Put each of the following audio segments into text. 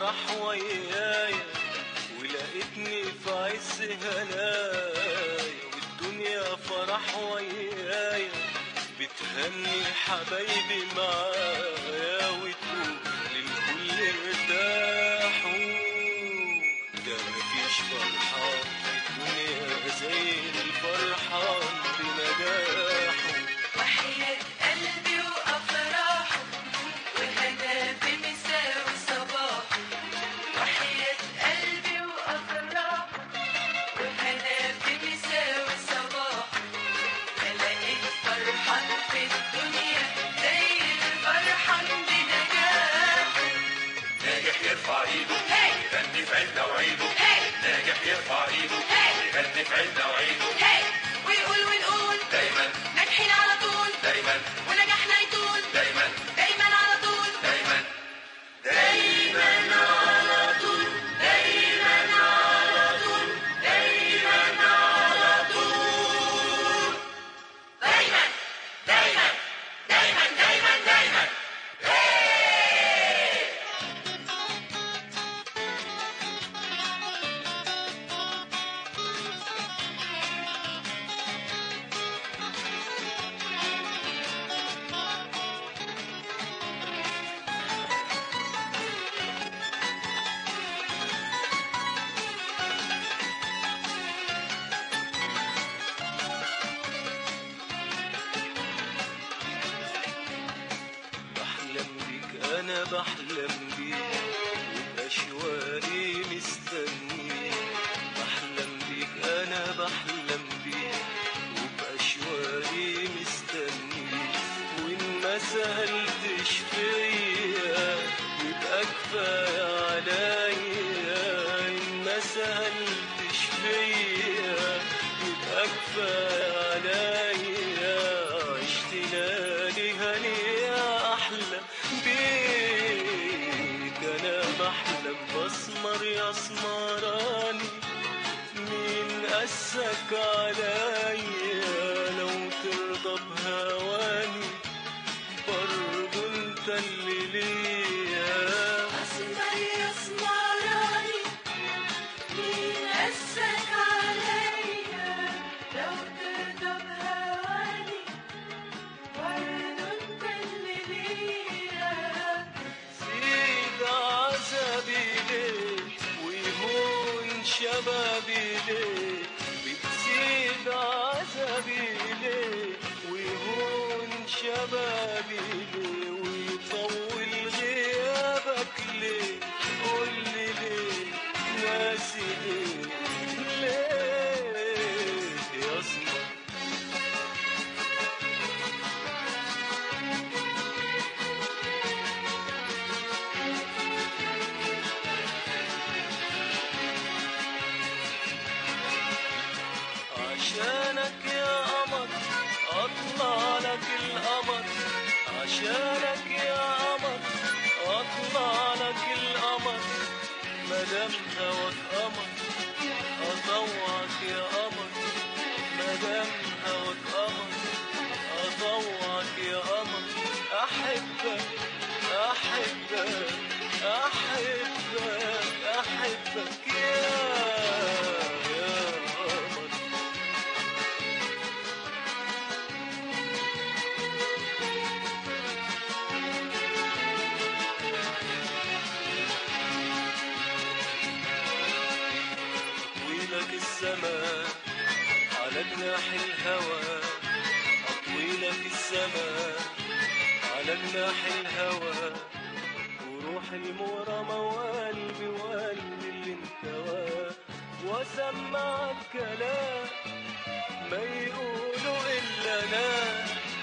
فرح وياي ولقيتني في عز هنايا والدنيا فرح وياي بتهني حبايبي معايا وتقول للكل ارتاحوا ده مفيش فرحان في الدنيا زي الفرحان بنجاحه وحياة قلبي وأفراحه وهنا بمساء وصباح وحياة قلبي وأفراحه وهنا بمساء وصباح لقيت فرحان في الدنيا زي الفرحان بنجاحه ناجح يرفع ايده هي يغني في عيدنا وعيده هي ناجح يرفع ايده هي يغني في عيدنا وعيده هي ويقول ونقول دايما ناجحين على طول دايما ونجاحنا يطول دايما دايما على طول دايما دايما على طول دايما على طول دايما على طول دايما دايما دايما دايما دايما بحلم بيك انا بحلم بيك وباشواقي مستنيك بحلم بيك انا بحلم بيك وباشواقي مستنيك وان ما سالتش فيا يبقى كفايه عليا ان ما سالتش فيا يبقى كفايه عليا عشت ليالي هنية أحلى بيك أنا بحلم بسمر يا سمراني مين قسك عليا لو ترضى بهواني برضو انت اللي ليا أسمر يا سمراني مين قسك عليا لو ترضى بهواني برضه انت اللي ليا زيد عذابي ليه ويهون شبابي ليه بتزيد عذابي ليه ويهون شبابي ليه ويطول غيابك ليه قولي ليه ناسي ليه ليه يا اسمر عشانك يا قمر اطلع لك القمر عشانك يا قمر اطلع لك القمر مدام هواك قمر اطوعك يا قمر مدام هواك قمر اطوعك يا قمر احبك احبك احبك احبك يا يا قمر أطويلك السماء على جناح الهوى أطويلك السماء على جناح الهوى وروح المغرمة وقلبي وقلبي اللي انكوى واسمعك كلام ما يقولوا إلا أنا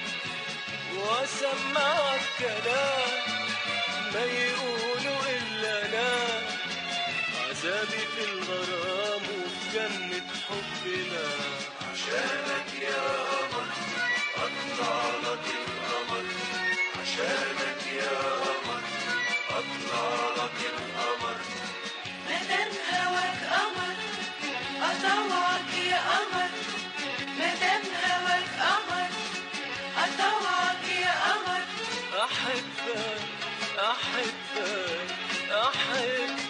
واسمعك كلام ما يقولوا إلا أنا عذابي في الغرام وفي جنة حبنا عشانك يا قمر اطلع لك القمر عشانك يا قمر اطلع لك القمر مدام هواك قمر أطوعك يا قمر مدام هواك قمر أطوعك يا قمر أحبك أحبك أحبك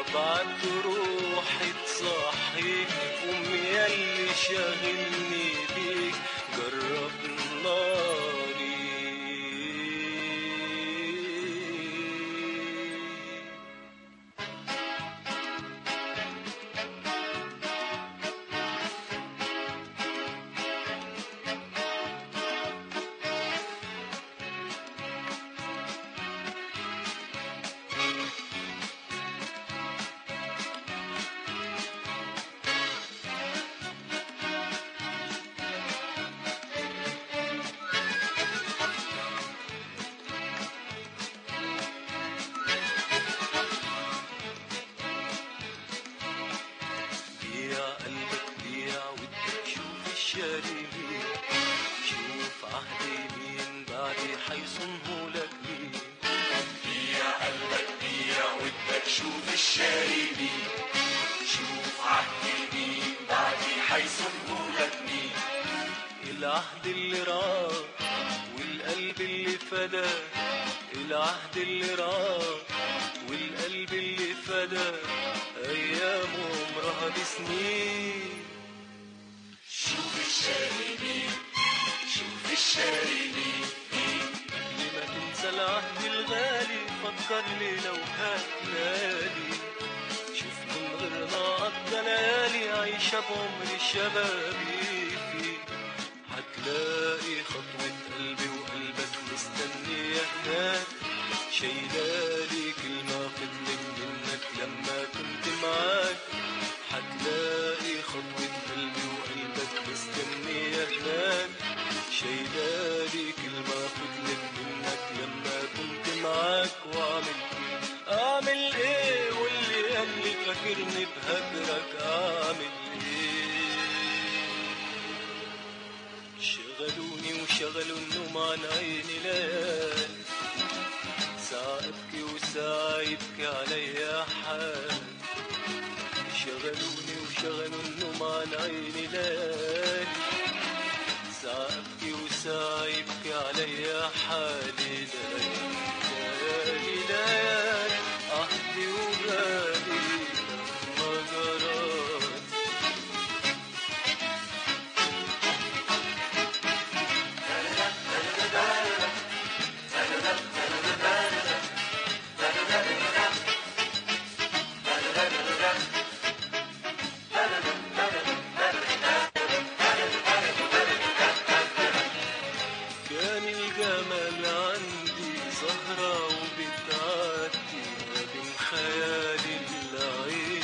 بعت روحي تصحيك قوم ياللي شاغلني بيك جرب ناري بيع قلبك بيع ودك شوف الشاري مين شوف عهدي مين بعدي حيصنه لك مين بيع قلبك بيع ودك شوف الشاري مين شوف عهد مين بعدي حيصنه لك مين العهد اللي راح والقلب اللي فدى العهد اللي راح والقلب اللي فدى ايام عمرها بسنين شوف الشاري مين شوف الشاري مين قبل ما تنسى العهد الغالي فكرني لو هتنالي شوف من غير نقضى ليالي عايشة بعمر شبابي فيه هتلاقي خطوة قلبي وقلبك مستنية هناك شايلالي كلمة فضلت منك لما كنت معاك هتلاقي خطوة قلبي وقلبك مستنية هناك شايلالي كلمة فضلت منك لما كنت معاك واعمل ايه اعمل ايه واللي قال لي فاكرني بهجرك اعمل ايه شغلوني وشغلوا النوم عن عيني ليالي ساعة ابكي وساعة يبكي عليا حال شغلوني وشغلوا النوم عن عيني ليالي ساعة ابكي وساعة يبكي عليا حالي ليالي ليالي عهدي وغالي لما جرالي كان الجمال عندي زهرة وبتعدي ما بين خيالي العين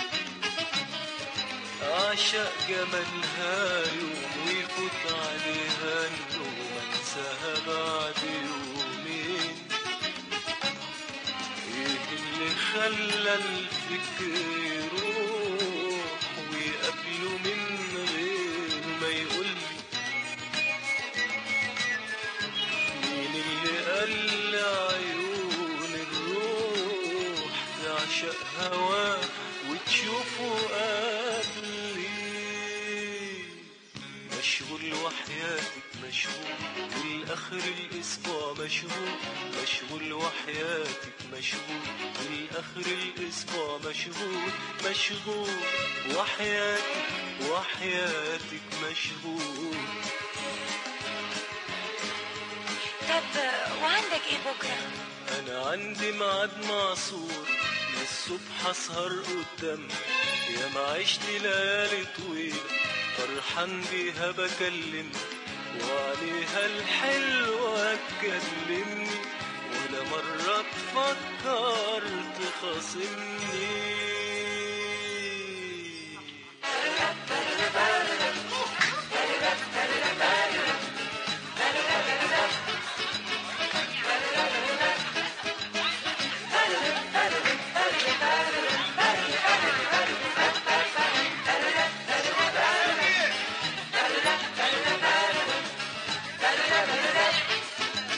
أعشق جمالها يوم ويفوت عليها النوم أنساها بعد يومين إيه اللي خلى الفكر يروح ويقابله من غير ما يقولي مين اللي قال عيون الروح تعشق هواه وتشوفه قبلي مشغول وحياتك مشغول والآخر الأسبوع مشغول مشغول وحياتك مشغول والآخر الأسبوع مشغول مشغول وحياتك وحياتك مشغول طب وعندك ايه بكره انا عندي ميعاد معصور للصبح اسهر قدام يا ما عشت ليالي طويلة فرحان بيها بكلم وعليها الحلوة تكلمني ولا مرة تفكر تخاصمني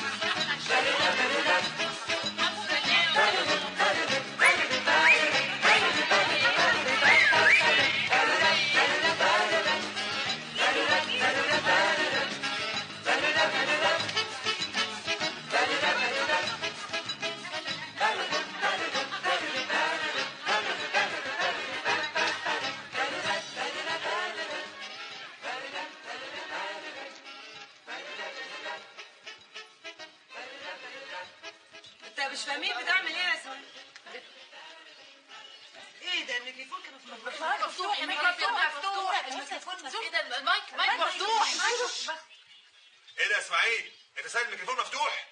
Thank مش فاهمين بتعمل ايه يا سوي ايه ده الميكروفون كان مفتوح مفتوح الميكروفون مفتوح الميكروفون مفتوح ايه ده المايك مايك مفتوح ايه ده يا اسماعيل انت سايب الميكروفون مفتوح